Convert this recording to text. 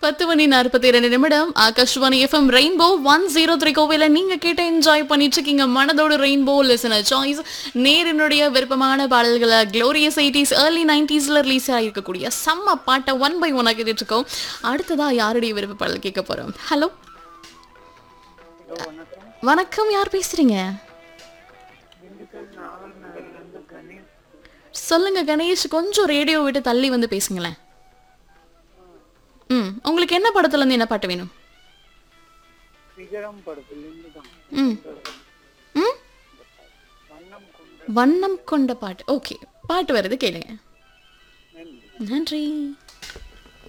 பத்து மணி நாற்பத்தி இரண்டு நிமிடம் Akashvani FM rainbow one zero three கோவில நீங்க கேட்ட என்ஜாய் பண்ணிட்டு இருக்கீங்க மனதோடு ரெயின்போ லிசனர் சாய்ஸ் நேரினுடைய விருப்பமான பாடல்களை க்ளோரியஸ் எயிட்டிஸ் ஏர்லி நைன்டிஸ்ல ரிலீஸ் ஆகிருக்கக்கூடிய செம்ம பாட்டை ஒன் பை ஒன்னா கேட்டுட்டு இருக்கோம் அடுத்ததா யாருடைய விருப்ப பாடல் கேட்க போறோம் ஹலோ வணக்கம் யார் பேசுறீங்க சொல்லுங்க கணேஷ் கொஞ்சம் ரேடியோ விட்டு தள்ளி வந்து பேசுங்களேன் ம் உங்களுக்கு என்ன படத்துல இருந்து என்ன பாட்டு வேணும் விகரம் படத்திலிருந்து தான் ம் ம் வண்ணம் கொண்ட வண்ணம் கொண்ட பாட்டு ஓகே பாட்டு வருது கேளுங்க நன்றி நன்றி